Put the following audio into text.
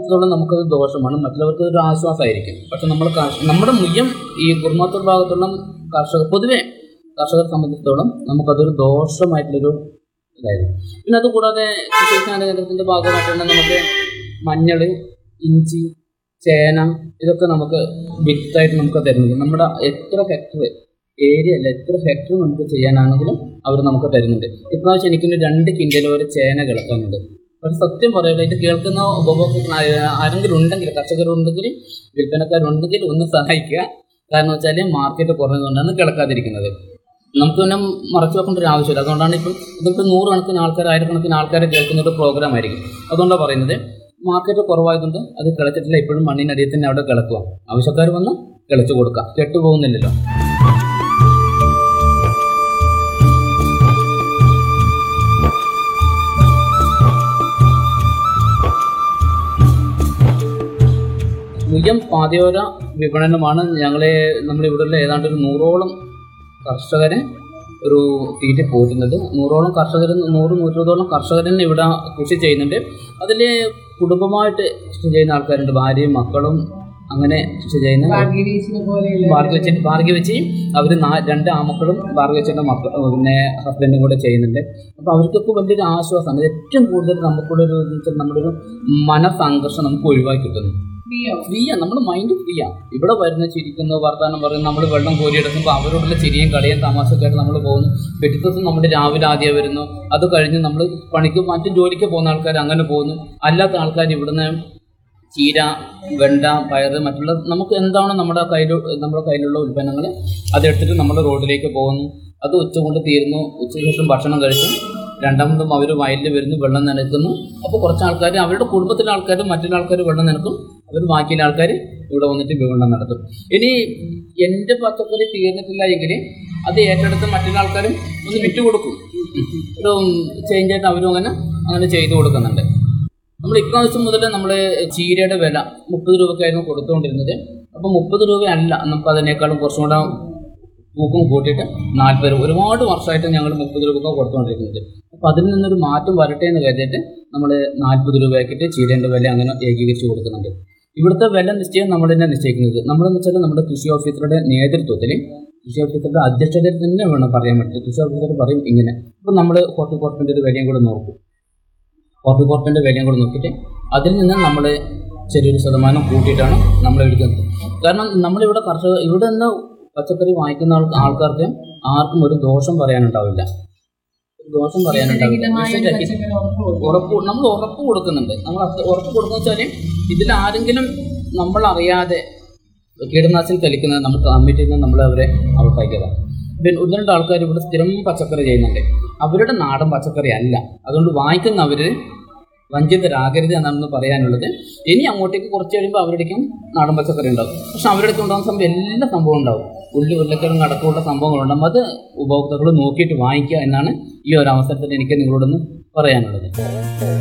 സംബന്ധിച്ചിടത്തോളം നമുക്കത് ദോഷമാണ് മറ്റുള്ളവർക്ക് ഒരു ആശ്വാസമായിരിക്കും പക്ഷെ നമ്മൾ കർഷ- നമ്മുടെ മുയ്യം ഈ കുർമാത്തൂർ ഭാഗത്തുള്ള കർഷകർ പൊതുവെ കർഷകരെ സംബന്ധിച്ചിടത്തോളം നമുക്കതൊരു ദോഷമായിട്ടുള്ളൊരു ഇതായിരുന്നു പിന്നെ അതുകൂടാതെ കൃഷി വിജ്ഞാന കേന്ദ്രത്തിന്റെ ഭാഗമായിട്ടാണ് നമുക്ക് മഞ്ഞൾ ഇഞ്ചി ചേന ഇതൊക്കെ നമുക്ക് വിത്തായിട്ട് നമുക്ക് തരുന്നത് നമ്മുടെ എത്ര ഹെക്ടർ ഏരിയ അല്ല എത്ര ഹെക്ടർ നമുക്ക് ചെയ്യാനാണെങ്കിലും അവർ നമുക്ക് തരുന്നുണ്ട് ഇപ്രാവശ്യം എനിക്കൊരു രണ്ട് കിൻഡൽ വരെ ചേന കിളക്കാനുണ്ട് പക്ഷെ സത്യം പറയുന്നത് ഇത് കേൾക്കുന്ന ഉപഭോക്താക്കൾ ആ- ആരെങ്കിലും ഉണ്ടെങ്കിൽ കർഷകരുണ്ടെങ്കിൽ വിൽപ്പനക്കാരുണ്ടെങ്കിൽ ഒന്ന് സഹായിക്കുക കാരണം വെച്ചാൽ മാർക്കറ്റ് കുറഞ്ഞതുകൊണ്ടാണ് കിളക്കാതിരിക്കുന്നത് നമുക്ക് പിന്നെ മറച്ചു വെക്കേണ്ട ഒരു ആവശ്യമില്ല അതുകൊണ്ടാണ് ഇപ്പം ഇതിപ്പോൾ നൂറുകണക്കിന് ആൾക്കാർ ആയിരക്കണക്കിന് ആൾക്കാരെ കേൾക്കുന്ന ഒരു പ്രോഗ്രാം ആയിരിക്കും അതുകൊണ്ടാണ് പറയുന്നത് മാർക്കറ്റ് കുറവായതുകൊണ്ട് അത് കിളച്ചിട്ടില്ല ഇപ്പോഴും മണ്ണിനടിയിൽ തന്നെ അവിടെ കിളക്കുക ആവശ്യക്കാർ വന്ന് കിളച്ചു കൊടുക്കുക കെട്ടുപോകുന്നില്ലല്ലോ മുയ്യം പാതയോര വിപണനമാണ് ഞങ്ങളെ നമ്മളിവിടെയുള്ള ഏതാണ്ട് ഒരു നൂറോളം കർഷകരെ ഒരു തീറ്റി പോറ്റുന്നത് നൂറോളം കർഷകർ നൂറ് നൂറ്റോളം കർഷകരൻ ഇവിടെ കൃഷി ചെയ്യുന്നുണ്ട് അതിൽ കുടുംബമായിട്ട് കൃഷി ചെയ്യുന്ന ആൾക്കാരുണ്ട് ഭാര്യയും മക്കളും അങ്ങനെ കൃഷി ചെയ്യുന്ന ഭാഗ്യവീശിനെ പോലെയുള്ള ഭാർഗവച്ചൻ ഭാർഗവച്ചി അവർ രണ്ട് ആമക്കളും ഭാർഗവച്ചൻ്റെ മക്കൾ പിന്നെ ഹസ്ബൻഡും കൂടെ ചെയ്യുന്നുണ്ട് അപ്പോൾ അവർക്കൊക്കെ വലിയൊരു ആശ്വാസമാണ് ഏറ്റവും കൂടുതൽ നമുക്കുള്ള ഒരു എന്ന് വെച്ചാൽ നമ്മുടെ ഒരു മനസംഘർഷം നമുക്ക് ഒഴിവാക്കി കിട്ടുന്നു ഫ്രീയോ ഫ്രീയാ നമ്മുടെ മൈൻഡ് ഫ്രീയാ ഇവിടെ വരുന്ന ചിരിക്കുന്നു വർത്തമാനം പറയുന്നു നമ്മൾ വെള്ളം കോരിയെടുക്കുമ്പോൾ അവരോടുള്ള ചിരിയും കളിയും തമാശക്കായിട്ട് നമ്മൾ പോകുന്നു പിറ്റേ ദിവസം നമ്മുടെ രാവിലെ ആദ്യം വരുന്നു അത് കഴിഞ്ഞ് നമ്മൾ പണിക്ക് മറ്റു ജോലിക്ക് പോകുന്ന ആൾക്കാർ അങ്ങനെ പോകുന്നു അല്ലാത്ത ആൾക്കാർ ഇവിടുന്ന് ചീര വെണ്ട പയറ് മറ്റുള്ള നമുക്ക് എന്താണ് നമ്മുടെ കയ്യിൽ നമ്മുടെ കയ്യിലുള്ള ഉൽപ്പന്നങ്ങൾ അതെടുത്തിട്ട് നമ്മൾ റോഡിലേക്ക് പോകുന്നു അത് ഉച്ച കൊണ്ട് തീരുന്നു ഉച്ചയ്ക്ക് ശേഷം ഭക്ഷണം കഴിച്ചു രണ്ടാമതും അവർ വയലിൽ വരുന്നു വെള്ളം നനയ്ക്കുന്നു അപ്പോൾ കുറച്ച് ആൾക്കാർ അവരുടെ കുടുംബത്തിലെ ആൾക്കാർ മറ്റുള്ള ആൾക്കാർ വെള്ളം നനക്കും അവർ ബാക്കിയുള്ള ആൾക്കാർ ഇവിടെ വന്നിട്ട് വിപണനം നടത്തും ഇനി എൻ്റെ പച്ചക്കറി തീർന്നിട്ടില്ല എങ്കിൽ അത് ഏറ്റെടുത്ത് മറ്റുള്ള ആൾക്കാരും ഒന്ന് വിറ്റ് കൊടുക്കും ഒരു ചേഞ്ച് ആയിട്ട് അവരും അങ്ങനെ അങ്ങനെ ചെയ്തു കൊടുക്കുന്നുണ്ട് നമ്മൾ ഇപ്രാവശ്യം മുതൽ നമ്മൾ ചീരയുടെ വില മുപ്പത് രൂപയ്ക്കായിരുന്നു കൊടുത്തുകൊണ്ടിരുന്നത് അപ്പോൾ മുപ്പത് രൂപയല്ല നമുക്ക് അതിനേക്കാളും കുറച്ചും കൂടെ തൂക്കം കൂട്ടിയിട്ട് നാൽപ്പത് രൂപ ഒരുപാട് വർഷമായിട്ട് ഞങ്ങൾ മുപ്പത് രൂപയ്ക്ക് കൊടുത്തുകൊണ്ടിരിക്കുന്നത് അപ്പോൾ അതിൽ നിന്നൊരു മാറ്റം വരട്ടെ എന്ന് കരുതിയിട്ട് നമ്മൾ നാൽപ്പത് രൂപയാക്കിയിട്ട് ചീരേൻ്റെ വില അങ്ങനെ ഏകീകരിച്ച് കൊടുക്കുന്നുണ്ട് ഇവിടുത്തെ വില നിശ്ചയം നമ്മൾ തന്നെ നിശ്ചയിക്കുന്നത് നമ്മളെന്ന് വെച്ചാൽ നമ്മുടെ കൃഷി ഓഫീസറുടെ നേതൃത്വത്തിൽ കൃഷി ഓഫീസറുടെ അധ്യക്ഷതയിൽ തന്നെ വേണം പറയാൻ പറ്റും കൃഷി ഓഫീസർ പറയും ഇങ്ങനെ അപ്പോൾ നമ്മൾ ഹോർട്ടിക്കോർപ്പിൻ്റെ ഒരു വിലയും കൂടെ നോക്കും ഹോർട്ടിക്കോർപ്പിൻ്റെ വിലയും കൂടെ നോക്കിയിട്ട് അതിൽ നിന്ന് നമ്മൾ ചെറിയൊരു ശതമാനം കൂട്ടിയിട്ടാണ് നമ്മൾ എടുക്കുന്നത് കാരണം നമ്മളിവിടെ കർഷക ഇവിടെ നിന്ന് പച്ചക്കറി വാങ്ങിക്കുന്ന ആൾ ആൾക്കാർക്ക് ആർക്കും ഒരു ദോഷം പറയാനുണ്ടാവില്ല ഒരു ദോഷം പറയാനുണ്ടാവില്ല വിഷരഹിതമായ ഒരു വിഷരഹിത- പച്ചക്കറി ഉറപ്പ് കൊടുക്കും. ഉറപ്പ് നമ്മൾ ഉറപ്പ് കൊടുക്കുന്നുണ്ട് നമ്മൾ അത് ഉറപ്പ് കൊടുക്കുന്ന വെച്ചാൽ ഇതിൽ ആരെങ്കിലും നമ്മൾ അറിയാതെ കീടനാശിനി തെളിക്കുന്നത് നമ്മൾ കമ്മിറ്റിയിൽ നിന്ന് നമ്മൾ അവരെ ഔട്ടാക്കിയതാണ് പിന്നെ ഒന്ന് രണ്ട് ആൾക്കാർ ഇവിടെ സ്ഥിരം പച്ചക്കറി ചെയ്യുന്നുണ്ട് അവരുടെ നാടൻ പച്ചക്കറി അല്ല അതുകൊണ്ട് വാങ്ങിക്കുന്നവർ വഞ്ചിതരാകരുത് എന്നാണ് പറയാനുള്ളത് ഇനി അങ്ങോട്ടേക്ക് കുറച്ച് കഴിയുമ്പോൾ അവരുടേക്കും നാടൻ പച്ചക്കറി ഉണ്ടാവും പക്ഷെ അവരുടെ അടുത്ത് ഉണ്ടാകുന്ന സംഭവം എല്ലാ സംഭവം ഉണ്ടാവും ഉള്ളി ഉരുളക്കിഴങ്ങ് അടക്കമുള്ള സംഭവങ്ങളുണ്ടാകും അത് ഉപഭോക്താക്കൾ നോക്കിയിട്ട് വാങ്ങിക്കുക എന്നാണ് ഈ ഒരു അവസരത്തിൽ എനിക്ക് നിങ്ങളോടൊന്ന് പറയാനുള്ളത്